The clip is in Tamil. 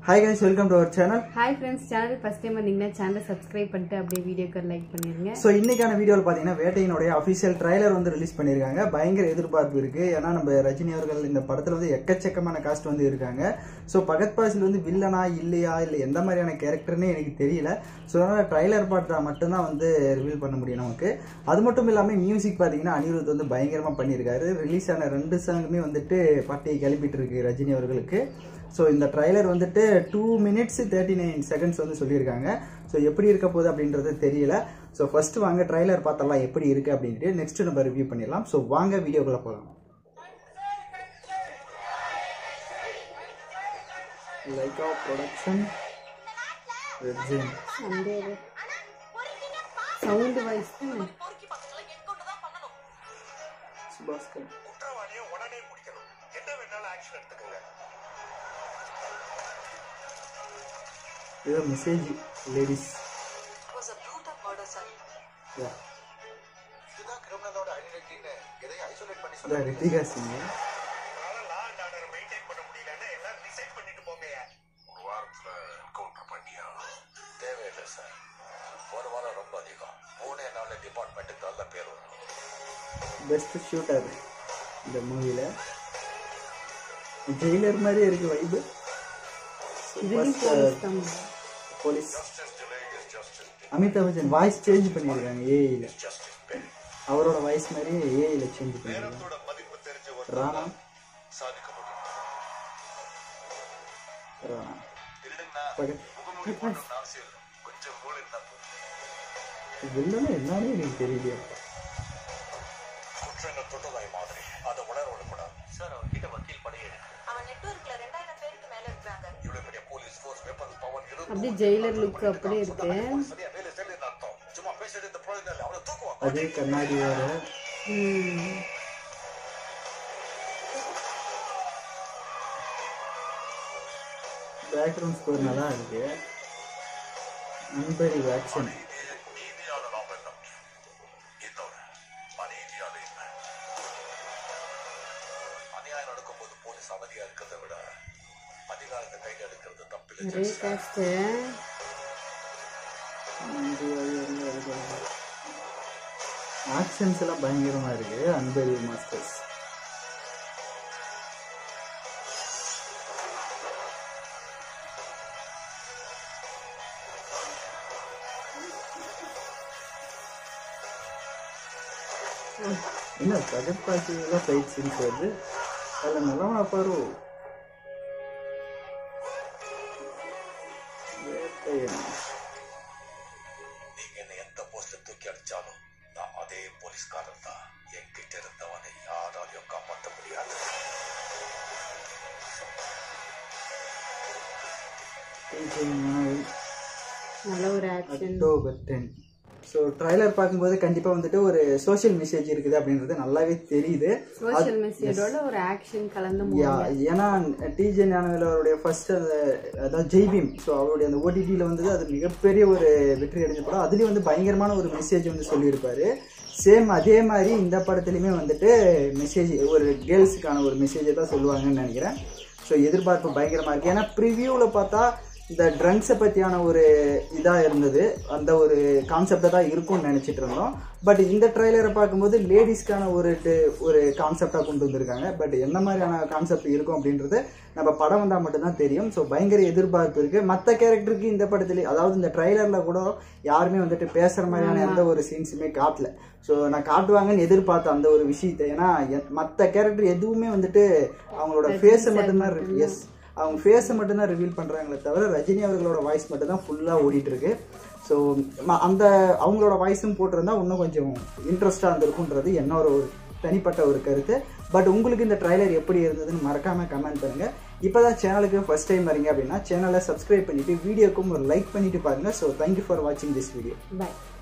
Hi guys welcome to our channel hi friends channel first time வந்தீங்கன்னா சேனலை சப்ஸ்கிரைப் பண்ணிட்டு அப்படியே வீடியோக்கு லைக் பண்ணிருங்க ஸோ இன்னைக்கான வீடியோவில் பார்த்தீங்கன்னா வேட்டையினுடைய அஃபிஷியல் ட்ரைலர் வந்து ரிலீஸ் பண்ணியிருக்காங்க பயங்கர எதிர்பார்ப்பு இருக்கு ஏன்னா நம்ம ரஜினி அவர்கள் இந்த படத்தில் வந்து எக்கச்சக்கமான காஸ்ட் வந்து இருக்காங்க ஸோ பகத் பாசில் வந்து வில்லனா இல்லையா இல்லை எந்த மாதிரியான கேரக்டர்னே எனக்கு தெரியல ஸோ அதனால் ட்ரைலர் பார்த்தா மட்டும்தான் வந்து ரிவீல் பண்ண முடியும் நமக்கு அது மட்டும் இல்லாமல் மியூசிக் பார்த்தீங்கன்னா அனிருத் வந்து பயங்கரமாக பண்ணியிருக்காரு ரிலீஸ் ஆன ரெண்டு சாங்குமே வந்துட்டு பட்டியை கிளப்பிட்டு இருக்கு ரஜினி அவர்களுக்கு ஸோ இந்த ட்ரைலர் வந்துட்டு two minutes thirty nine seconds வந்து சொல்லியிருக்காங்க ஸோ எப்படி இருக்க போகுது அப்படின்றது தெரியல ஸோ ஃபர்ஸ்ட் வாங்க ட்ரைலர் பார்த்தலாம் எப்படி இருக்கு அப்படின்ட்டு நெக்ஸ்ட் நம்ம ரிவ்யூ பண்ணிடலாம் ஸோ வாங்க வீடியோக்குள்ள போகலாம் லைக்கா ப்ரொடக்ஷன் ரெட்ஜின் அந்த சவுண்டு வாய்ஸ் தான் சுபாஸ்கர் குற்றவாளியை உடனே பிடிக்கணும் என்ன வேணாலும் ஆக்ஷன் எடுத்துக்கோங்க இது message ladies was a brutal murder, sir. இதுதான் கிரிமினலோட ஐடென்டிட்டின்னு எதையும் ஐசோலேட் பண்ணி இந்த சொல்ல ரித்திகா சிங் அதனால லா அண்ட் ஆர்டர் மெயின்டைன் பண்ண முடியலன்னா எல்லாரும் டிசைட் பண்ணிட்டு போங்க ஒரு வாரத்துல என்கவுண்டர் பண்ணியா தேவையில்லை சார் ஒரு வாரம் ரொம்ப அதிகம் மூணே நாள் டிபார்ட்மெண்ட்டுக்கு நல்ல பேர் வரும் பெஸ்ட் ஷூட்டர் இந்த மூவியில் ஜெயிலர் மாதிரியே இருக்கு வைபு இதுலேயும் போலீஸ் தான் police justice delay is justice Amitabh Bachchan voice change பண்ணியிருக்காங்க ஏஐல ஜஸ்டிஸ் பே அவரோட வாய்ஸ் மாதிரியே ஏஐல சேஞ்ச் பண்ணியிருக்காங்க நேரத்தோட மதிப்பு தெரிஞ்ச ஒரு ராணா சாதிக்க முடியும் ராணா திருடுனா பகத் முகமூடி போடணும்னு அவசியம் இல்லை கொஞ்சம் மூளை இருந்தா போதும் வில்லனா எல்லாமே எனக்கு தெரியலையா குற்றங்கள் தொட்டதாய் மாதிரி அதை உணர விடக்கூடாது சார் அவர் கிட்ட வக்கீல் படையே அவன் நெட்வொர்க்ல ரெண்டாயிரம் பேருக்கு மேல இருக்கிறாங்க இவ்வளவு பெரிய போலீஸ் ஃபோர்ஸ் வெப்பன் பவர் அப்படியே ஜெயிலர் லுக் அப்படியே இருக்கு சரியா வேலை செய்யல அர்த்தம் சும்மா பேசிட்டு இந்த பிரயோஜனம் இல்லை அவனை தூக்குவான் அதே கண்ணாடி வேற ம். பேக்ரவுண்ட் ஸ்கோர் நல்லா இருக்கு அன்பரி ஆக்ஷன் நீதியால நாம் வெல்லம் இதோட அநீதியால இல்லை அநியாயம் நடக்கும்போது போலீஸ் அமைதியா இருக்கிறதை விட அதிகாரத்தை கையில் எடுக்கிறது தப்பில்லை நிறைய காஸ்ட்டு ஆக்ஷன்ஸ் எல்லாம் பயங்கரமா இருக்கு அன்பரி மாஸ்டர்ஸ் என்ன பகத் பாசிலாம் ஃபைட் சீன்ஸ் வருது அதில் நல்லா பாரு வேட்டையன் நீங்க என்ன எந்த போஸ்ட்ல தூக்கி அடிச்சாலும் நான் அதே போலீஸ்காரன் தான் என்கிட்ட இருந்தவனை யாராலையும் காப்பாற்ற முடியாது நல்ல ஒரு action October ten so trailer பார்க்கும்போது கண்டிப்பாக வந்துட்டு ஒரு சோஷியல் மெசேஜ் இருக்குது அப்படின்றது நல்லாவே தெரியுது சோஷியல் மெசேஜோட ஒரு ஆக்ஷன் கலந்த மூவி யா ஏன்னா டிஜே ஞானவேல் அவருடைய ஃபர்ஸ்ட் அந்த அதாவது ஜெய்பீம் ஸோ அவருடைய அந்த ஓடிடியில் வந்தது அது மிகப்பெரிய ஒரு வெற்றி அடைஞ்ச படம் அதுலேயும் வந்து பயங்கரமான ஒரு மெசேஜ் வந்து சொல்லியிருப்பாரு சேம் அதே மாதிரி இந்த படத்துலையுமே வந்துட்டு மெசேஜ் ஒரு கேர்ள்ஸுக்கான ஒரு மெசேஜை தான் சொல்லுவாங்கன்னு நினைக்கிறேன் ஸோ எதிர்பார்ப்பு பயங்கரமாக இருக்குது ஏன்னா ப்ரிவியூவில் பார்த்தா இந்த ட்ரங்க்ஸை பற்றியான ஒரு இதாக இருந்தது அந்த ஒரு கான்செப்டை தான் இருக்கும்னு நினச்சிட்டு இருந்தோம் பட் இந்த ட்ரைலரை பார்க்கும்போது லேடிஸ்க்கான ஒரு டு- ஒரு கான்செப்டாக கொண்டு வந்திருக்காங்க பட் என்ன மாதிரியான கான்செப்ட் இருக்கும் அப்படின்றது நம்ம படம் வந்தால் மட்டும்தான் தெரியும் ஸோ பயங்கர எதிர்பார்ப்பு இருக்குது மற்ற கேரக்டருக்கு இந்த படத்துல அதாவது இந்த ட்ரைலரில் கூட யாருமே வந்துட்டு பேசுகிற மாதிரியான எந்த ஒரு சீன்ஸுமே காட்டல ஸோ நான் காட்டுவாங்கன்னு எதிர்பார்த்த அந்த ஒரு விஷயத்தை ஏன்னா மற்ற கேரக்டர் எதுவுமே வந்துட்டு அவங்களோட ஃபேஸை மட்டும்தான் எஸ் அவங்க ஃபேஸை மட்டும்தான் ரிவீல் பண்ணுறாங்களே தவிர ரஜினி அவர்களோட வாய்ஸ் மட்டும் தான் ஃபுல்லாக ஓடிட்டு இருக்கு ஸோ அந்த அவங்களோட வாய்ஸும் போட்டிருந்தா இன்னும் கொஞ்சம் இன்ட்ரெஸ்டாக இருந்திருக்குன்றது என்னோட ஒரு தனிப்பட்ட ஒரு கருத்து பட் உங்களுக்கு இந்த ட்ரைலர் எப்படி இருந்ததுன்னு மறக்காமல் கமெண்ட் பண்ணுங்கள் இப்போ தான் சேனலுக்கு ஃபஸ்ட் டைம் வரீங்க அப்படின்னா சேனலை சப்ஸ்கிரைப் பண்ணிவிட்டு வீடியோக்கும் ஒரு லைக் பண்ணிவிட்டு பாருங்கள் ஸோ தேங்க்யூ ஃபார் வாட்சிங் திஸ் வீடியோ பாய்